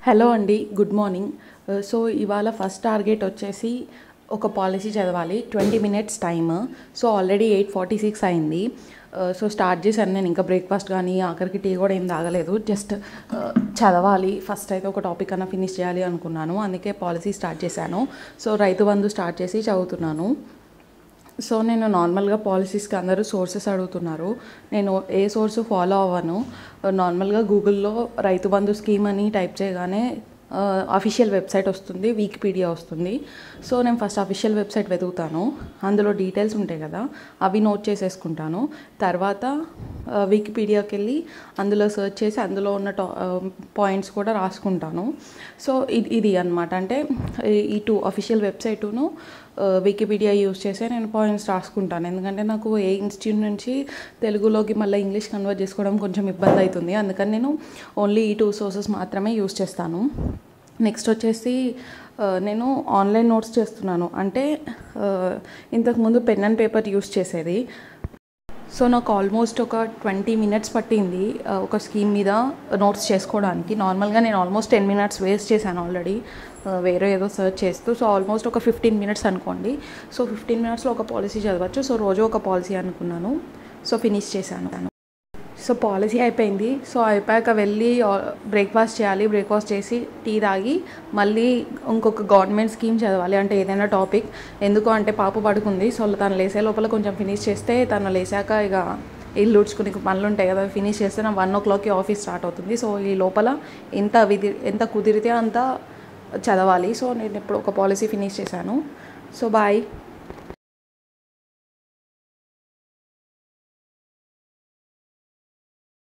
hello అండి good morning so ఇవాళ first target వచ్చేసి ఒక పాలసీ చదవాలి twenty minutes time so already eight forty six అయింది సో స్టార్ట్ చేశాను నేను ఇంకా బ్రేక్ఫాస్ట్ కానీ ఆఖరికి టీ కూడా ఏం తాగలేదు జస్ట్ చదవాలి ఫస్ట్ అయితే ఒక టాపిక్ అన్న ఫినిష్ చేయాలి అనుకున్నాను అందుకే పాలసీ స్టార్ట్ చేశాను సో రైతు బంధు స్టార్ట్ చేసి చదువుతున్నాను సో నేను నార్మల్గా పాలసీస్కి అందరూ సోర్సెస్ అడుగుతున్నారు నేను ఏ సోర్స్ ఫాలో అవ్వను నార్మల్గా గూగుల్లో రైతు బంధు స్కీమ్ అని టైప్ చేయగానే అఫీషియల్ వెబ్సైట్ వస్తుంది వికీపీడియా వస్తుంది సో నేను ఫస్ట్ అఫీషియల్ వెబ్సైట్ వెతుకుతాను అందులో డీటెయిల్స్ ఉంటాయి కదా అవి నోట్ చేసేసుకుంటాను తర్వాత వికీపీడియాకి వెళ్ళి అందులో సెర్చ్ చేసి అందులో ఉన్న టా పాయింట్స్ కూడా రాసుకుంటాను సో ఇది ఇది అనమాట అంటే ఈ టూ అఫీషియల్ వెబ్సైటును వికీపీడియా యూస్ చేసే నేను పాయింట్స్ రాసుకుంటాను ఎందుకంటే నాకు ఏ ఇన్స్టిట్యూట్ నుంచి తెలుగులోకి మళ్ళీ ఇంగ్లీష్ కన్వర్ట్ చేసుకోవడం కొంచెం ఇబ్బంది అవుతుంది అందుకని నేను ఓన్లీ ఈ టూ సోర్సెస్ మాత్రమే యూస్ చేస్తాను నెక్స్ట్ వచ్చేసి నేను ఆన్లైన్ నోట్స్ చేస్తున్నాను అంటే ఇంతకుముందు పెన్ అండ్ పేపర్ యూస్ చేసేది సో నాకు ఆల్మోస్ట్ ఒక ట్వంటీ మినిట్స్ పట్టింది ఒక స్కీమ్ మీద నోట్స్ చేసుకోవడానికి నార్మల్గా నేను ఆల్మోస్ట్ టెన్ మినిట్స్ వేస్ట్ చేశాను ఆల్రెడీ వేరే ఏదో సర్చ్ చేస్తూ సో ఆల్మోస్ట్ ఒక ఫిఫ్టీన్ మినిట్స్ అనుకోండి సో ఫిఫ్టీన్ మినిట్స్లో ఒక పాలసీ చదవచ్చు సో రోజు ఒక పాలసీ అనుకున్నాను సో ఫినిష్ చేశాను సో పాలసీ అయిపోయింది సో అయిపోయాక వెళ్ళి బ్రేక్ఫాస్ట్ చేయాలి బ్రేక్ఫాస్ట్ చేసి టీ తాగి మళ్ళీ ఇంకొక గవర్నమెంట్ స్కీమ్ చదవాలి అంటే ఏదైనా టాపిక్ ఎందుకు అంటే పాప పడుకుంది సో తను లేసే లోపల కొంచెం ఫినిష్ చేస్తే తను లేసాక ఇక ఇల్లు ఉడ్చుకుని పనులు ఉంటాయి కదా ఫినిష్ చేస్తే నా వన్ ఓ క్లాక్కి ఆఫీస్ స్టార్ట్ అవుతుంది సో ఈ లోపల ఎంత విధి ఎంత కుదిరితే అంత చదవాలి సో నేను ఇప్పుడు ఒక పాలసీ ఫినిష్ చేశాను సో బాయ్